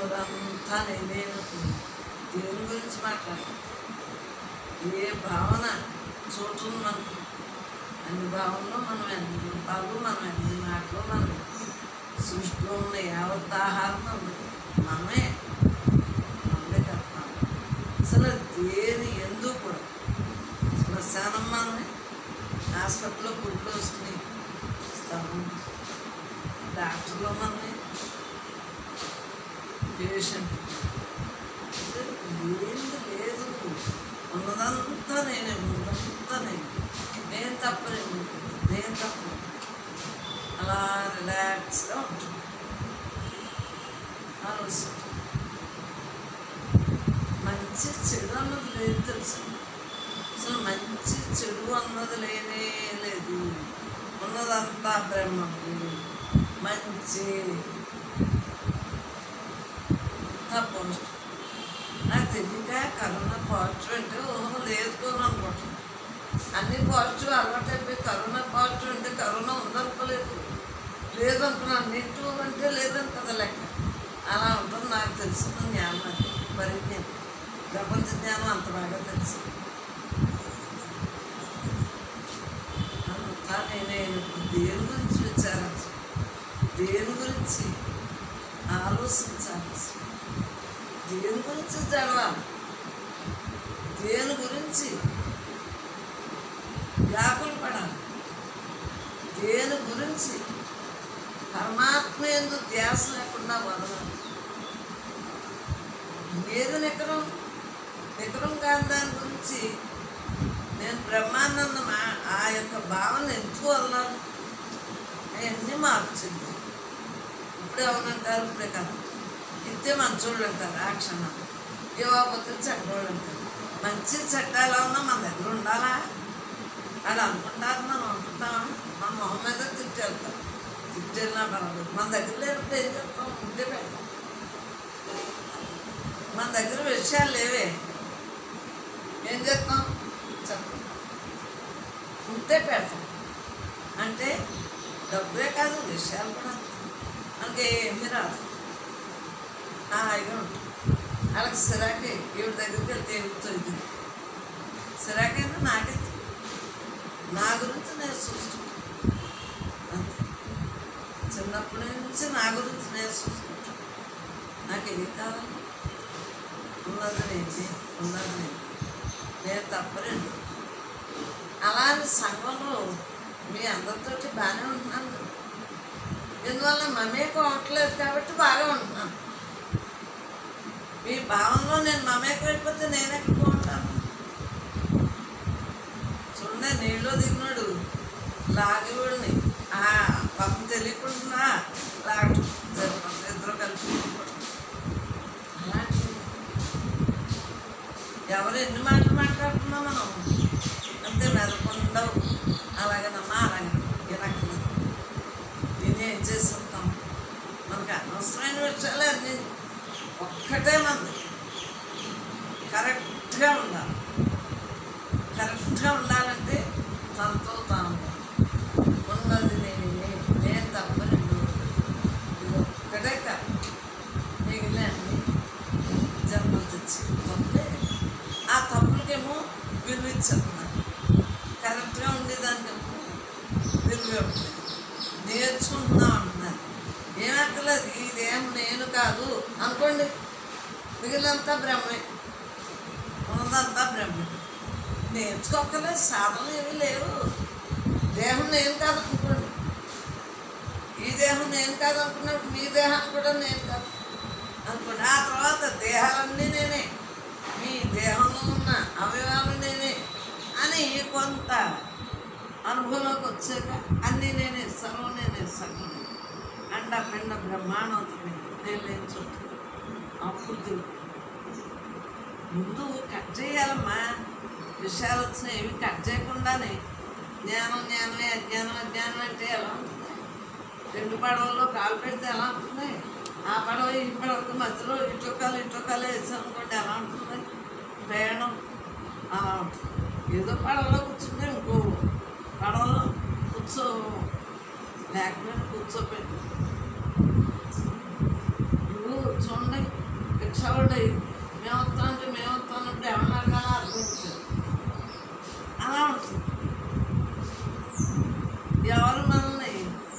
ఉన్నదంతా నేనే దేని గురించి మాట్లాడాలి ఏ భావన చోటు మనకు అన్ని భావనలో మనం ఎన్ని రూపాలు మనం ఎన్ని మాటలు మనం సృష్టిలో ఉన్న యావత్ ఆహారం మనది. మనమే మనదే కదా మనం. అసలు దేని ఎందుకు కూడా శ్మశానం మనమే హాస్పిటల్లో గుడ్లు వస్తుంది స్థలం డాక్టర్లో మనమే పేషెంట్ ఏంది లేదు ఉన్నదంతా నేనే ఉన్నదంతా నేను నేను తప్పలేదు నేను తప్ప అలా రిలాక్స్గా ఉంటుంది ఆలోచించు మంచి చెడు అన్నది లేదు తెలుసు అసలు మంచి చెడు అన్నది లేనే లేదు ఉన్నదంతా బ్రహ్మకి మంచి అంతా పాజిటివ్ నాకు తెలియక కరోనా పాజిటివ్ అంటే ఓహో లేదు అనుకుంటున్నాను అన్ని పాజిటివ్ అలవాటు అయిపోయి కరోనా పాజిటివ్ అంటే కరోనా ఉందనుకోలేదు లేదనుకున్నాను నెగిటివ్ అంటే లేదని కదా లెక్క అలా ఉంటుంది నాకు తెలిసిన జ్ఞానం అది పరిజ్ఞానం ప్రపంచ జ్ఞానం అంత బాగా తెలుసు అంతా నేనే దేని గురించి విచారించు దేని గురించి ఆలోచించాలి దేని గురించి చదవాలి దేని గురించి వ్యాకులు పడాలి దేని గురించి పరమాత్మ ఎందు ధ్యాస లేకుండా వదలాలి ఏది నికరం నికరం కాని దాని గురించి నేను బ్రహ్మానంద మా- ఆ యొక్క భావన ఎందుకు వదలాలి అవన్నీ మార్చింది ఇప్పుడే అవునంటారు ఇప్పుడే కదా ఇస్తే మంచోళ్ళు అంటారు ఆ క్షణం యువపతి చెడ్డోళ్ళు అంటారు మంచి చెడ్డ ఎలా ఉన్నా మన దగ్గర ఉండాలా అని అనుకుంటారు మనం అనుకుంటామా మన మొహం మీద తిట్టేళ్తాం తిట్టేళ్ళినా పర్వాలేదు మన దగ్గర లేనప్పుడు ఏం చెప్తాం ఉంటే పెడతాం మన దగ్గర విషయాలు లేవే ఏం చేస్తాం చెప్పండి ఉంటే పెడతాం అంటే డబ్బే కాదు విషయాలు కూడా మనకి ఏమీ రాదు హాయిగా ఉంటుంది వాళ్ళకి సిరాకే ఈవిడ దగ్గరికి వెళ్తే ఏమితుంది సిరాకైనా నాకే నా గురించి నేను చూసుకుంటాను అంతే చిన్నప్పటి నుంచి నా గురించి నేను చూసుకుంటాను నాకు ఏం కావాలి ఉన్నది నేను ఉన్నది నేను నేను తప్పలేదు అలానే సంఘంలో మీ అందరితోటి బాగానే ఉంటున్నాను కదా. ఎందువల్ల మమేకం అవ్వట్లేదు కాబట్టి బాగా ఉంటున్నాను మీ భావంలో నేను మమేకం అయిపోతే నేను ఎక్కడ ఉంటాను చూడండి నీళ్ళు దిగినాడు లాగేవాడిని ఆ పాపం తెలియకుండా లాగటం జరగడం ఇద్దరు కలిపి అలాంటి ఎవరు ఎన్ని మాటలు మాట్లాడుతున్నా మనం అంతే మెదకుండా అలాగేనమ్మా అలాగే వినక్కలేదు దీన్ని ఏం చేస్తుంటాం మనకి అనవసరమైన విషయాలే అన్ని ఒక్కటే మంది కరెక్ట్గా ఉండాలి కరెక్ట్గా ఉండాలంటే తనతో తాను ఉన్నది నేను నేను తప్ప రెండు ఇది ఒక్కటే కాదు మిగిలిన అన్ని జన్మలు తెచ్చి తప్పే ఆ తప్పులకేమో విలువ ఇచ్చేస్తున్నారు కరెక్ట్గా ఉండేదానికేమో విలువ ఇవ్వట్లేదు. నేర్చుకుంటున్నాం అంటున్నారు ఏమక్కర్లేదు ఇదేం నేను కాదు అనుకోండి మిగిలినంతా బ్రహ్మే ఉన్నదంతా బ్రహ్మే నేర్చుకోక్కర్లేదు సాధనలు ఏమీ లేవు దేహం నేను కాదు అనుకోండి ఈ దేహం నేను కాదు అనుకున్నప్పుడు మీ దేహం కూడా నేను కాదు అనుకోండి ఆ తర్వాత దేహాలన్నీ నేనే మీ దేహంలో ఉన్న అవయవాలు నేనే అని కొంత అనుభవంలోకి వచ్చాక అన్నీ నేనే సర్వం నేనే సగం అండ పిండ బ్రహ్మాండవుతుంది నేను లేని చోట అప్పుడు తెలుగు ముందు కట్ చేయాలమ్మా విషయాలు వచ్చినాయి ఇవి కట్ చేయకుండానే జ్ఞానం జ్ఞానమే అజ్ఞానం అజ్ఞానం అంటే ఎలా ఉంటుంది రెండు పడవల్లో కాలు పెడితే ఎలా ఉంటుంది ఆ పడవ ఈ పడవకి మధ్యలో ఇటుకాలు ఇటుకాలు వేసామనుకోండి ఎలా ఉంటుంది ప్రయాణం అలా ఉంటుంది ఏదో పడవలో కూర్చుంటే ఇంకో పడవలో కూర్చో లేకపోయినా కూర్చోపెట్టి నువ్వు చూడండి రిక్షావాడు మేము వస్తా అంటే మేము వస్తానంటే ఏమన్నా కానీ అర్థం అలా ఉంటుంది ఎవరు మనల్ని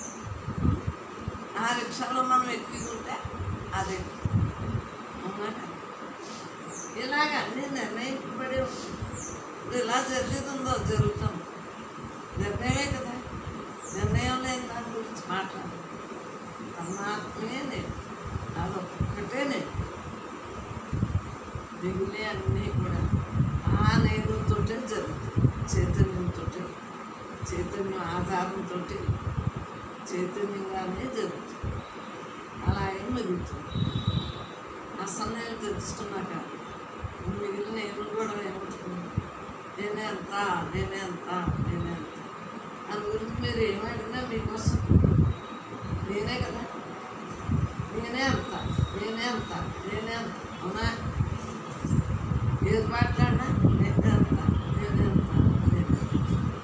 ఆ రిక్షాలో మనం ఎక్కింటే అది అవునా కదా? ఇలాగ అన్ని నిర్ణయింపబడి ఉంటుంది. ఇప్పుడు ఇలా జరుగుతుందో జరుగుతుంది నిర్ణయమే కదా నిర్ణయం లేని దాని గురించి మాట్లాడు పరమాత్మే నేను అదొక్కటే నేను మిగిలిన అన్నీ కూడా ఆ నేనుతోటే జరుగుతాయి చైతన్యంతో చైతన్యం ఆధారంతో చైతన్యంగానే జరుగుతుంది అలాగే మిగులుతుంది అసలు నేను తెలుసుకున్నాక మిగిలిన నేను కూడా ఏమవుతుంది నేనే ఎంత నేనే ఎంత నేనే ఎంత అందు గురించి మీరు ఏమడిగినా మీకోసం నేనే కదా నేనే అంత నేనే అంత నేనే అంత అవునా ఏది మాట్లాడినా నేనే అంత నేనే అంత నేనే అంత.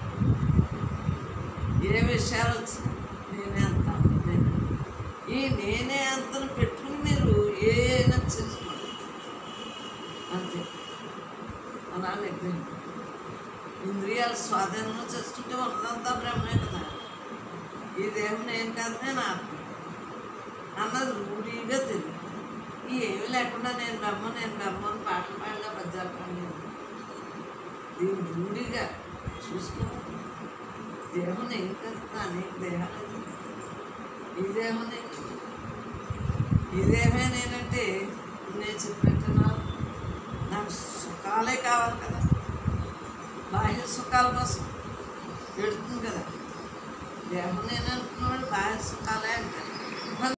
ఏ విషయాలు వచ్చినా నేనే అంత నేనే అంత. ఈ నేనే అంతను పెట్టుకుని మీరు ఏమైనా చేసుకోండి అంతే అలా నిర్ణయం ఇంద్రియాలు స్వాధీనంలో చేసుకుంటే ఉన్నదంతా బ్రహ్మే కదా ఈ దేహం నేను కాదు నేను ఆత్మ అన్నది రూఢీగా తెలియదు ఈ ఏమి లేకుండా నేను బ్రహ్మ నేను బ్రహ్మ అని పాటలు పాడినా పద్యాలు పాడలేదు దీని రూఢీగా చూసుకో దేహం నేను కాదు అనేక దేహాలు ఉన్నాయి. ఈ దేహం నేను ఈ దేహమే నేనంటే నేను చెప్పినట్టు నా- నాకు సుఖాలే కావాలి కదా బాహ్య సుఖాల కోసం పెడుతుంది కదా దేహం నేను అనుకున్నవాడు బాహ్య